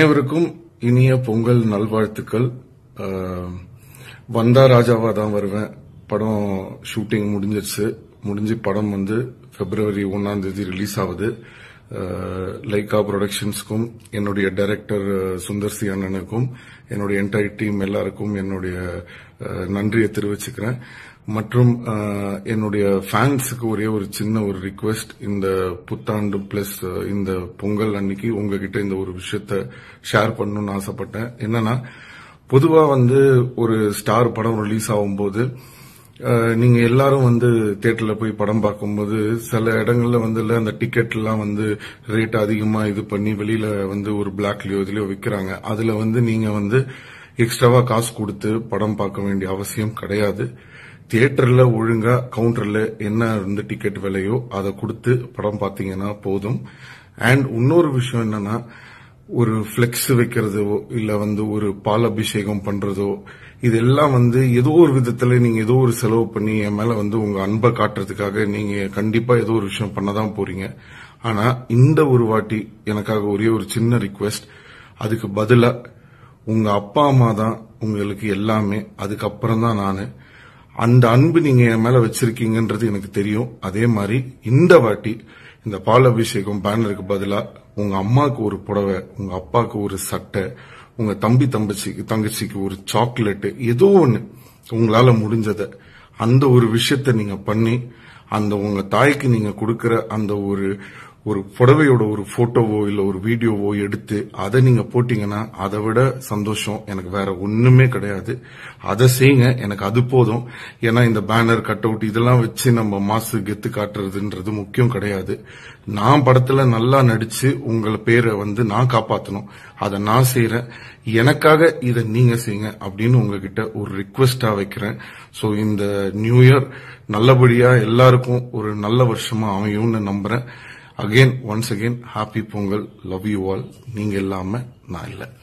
அனைவருக்கும் இனிய பொங்கல் நல்வாழ்த்துக்கள் அஹ், வந்தா ராஜாவா தான் வருவேன் படம் ஷூட்டிங் முடிஞ்சிருச்சு முடிஞ்சு படம் வந்து பிப்ரவரி ஒன்னாம் தேதி ரிலீஸ் ஆகுது அஹ், லைகா ப்ரொடக்ஷன்ஸ்க்கும் என்னுடைய டைரக்டர் சுந்தர் சி அண்ணனுக்கும் என்னுடைய என்டையர் டீம் எல்லாருக்கும் என்னுடைய அஹ், நன்றியை தெரிவிச்சுக்கிறேன் மற்றும் அஹ், என்னுடைய ஃபேன்ஸுக்கு ஒரே ஒரு சின்ன ஒரு ரிக்வெஸ்ட் இந்த புத்தாண்டு பிளஸ் இந்த பொங்கல் அன்னைக்கு உங்ககிட்ட இந்த ஒரு விஷயத்த ஷேர் பண்ணணும்னு ஆசைப்பட்டேன் என்னன்னா பொதுவா வந்து ஒரு ஸ்டார் படம் ரிலீஸ் ஆகும்போது அஹ், நீங்க எல்லாரும் வந்து தியேட்டர்ல போய் படம் பார்க்கும்போது சில இடங்கள்ல வந்து இல்ல அந்த டிக்கெட் எல்லாம் வந்து ரேட் அதிகமா இது பண்ணி வெளியில வந்து ஒரு பிளாக்லயோ இதுலயோ விக்கிறாங்க அதுல வந்து நீங்க வந்து எக்ஸ்ட்ராவா காசு கொடுத்து படம் பார்க்க வேண்டிய அவசியம் கிடையாது தியேட்டர்ல ஒழுங்கா கவுண்டர்ல என்ன வந்து டிக்கெட் விலையோ அதை கொடுத்து படம் பார்த்தீங்கன்னா போதும் அண்ட் இன்னொரு விஷயம் என்னன்னா ஒரு ஃபிளெக்ஸ் வைக்கிறதோ இல்ல வந்து ஒரு பால் அபிஷேகம் பண்றதோ இதெல்லாம் வந்து ஏதோ ஒரு விதத்துல நீங்க ஏதோ ஒரு செலவு பண்ணி என் மேல வந்து உங்க அன்பை காட்டுறதுக்காக நீங்க கண்டிப்பா ஏதோ ஒரு விஷயம் பண்ணதான் போறீங்க ஆனா இந்த ஒரு வாட்டி எனக்காக ஒரே ஒரு சின்ன ரிக்வெஸ்ட் அதுக்கு பதிலா உங்க அப்பா அம்மா தான் உங்களுக்கு எல்லாமே அதுக்கப்புறம் தான் நானு அந்த அன்பு நீங்க என் மேல வச்சிருக்கீங்கன்றது எனக்கு தெரியும் அதே மாதிரி இந்த வாட்டி இந்த பால் அபிஷேகம் பேனருக்கு பதிலா உங்க அம்மாவுக்கு ஒரு புடவை உங்க அப்பாவுக்கு ஒரு சட்டை உங்க தம்பி தம்பச்சிக்கு தங்கச்சிக்கு ஒரு சாக்லேட் ஏதோ ஒண்ணு உங்களால முடிஞ்சத அந்த ஒரு விஷயத்த நீங்க பண்ணி அந்த உங்க தாய்க்கு நீங்க கொடுக்கிற அந்த ஒரு ஒரு புடவையோட ஒரு போட்டோவோ இல்ல ஒரு வீடியோவோ எடுத்து அதை நீங்க போட்டீங்கன்னா அதை விட சந்தோஷம் எனக்கு வேற ஒண்ணுமே கிடையாது அதை செய்யுங்க எனக்கு அது போதும் ஏன்னா இந்த பேனர் கட் அவுட் இதெல்லாம் வச்சு நம்ம மாசு கெத்து காட்டுறதுன்றது முக்கியம் கிடையாது நான் படத்துல நல்லா நடிச்சு உங்களை பேரை வந்து நான் காப்பாத்தணும் அதை நான் செய்யறேன் எனக்காக இதை நீங்க செய்யுங்க அப்படின்னு உங்ககிட்ட ஒரு ரிக்வெஸ்டா வைக்கிறேன் சோ இந்த நியூ இயர் நல்லபடியா எல்லாருக்கும் ஒரு நல்ல வருஷமா அமையும்னு நம்புறேன் again once again happy Pongal love you all நீங்க இல்லாம நான் இல்லை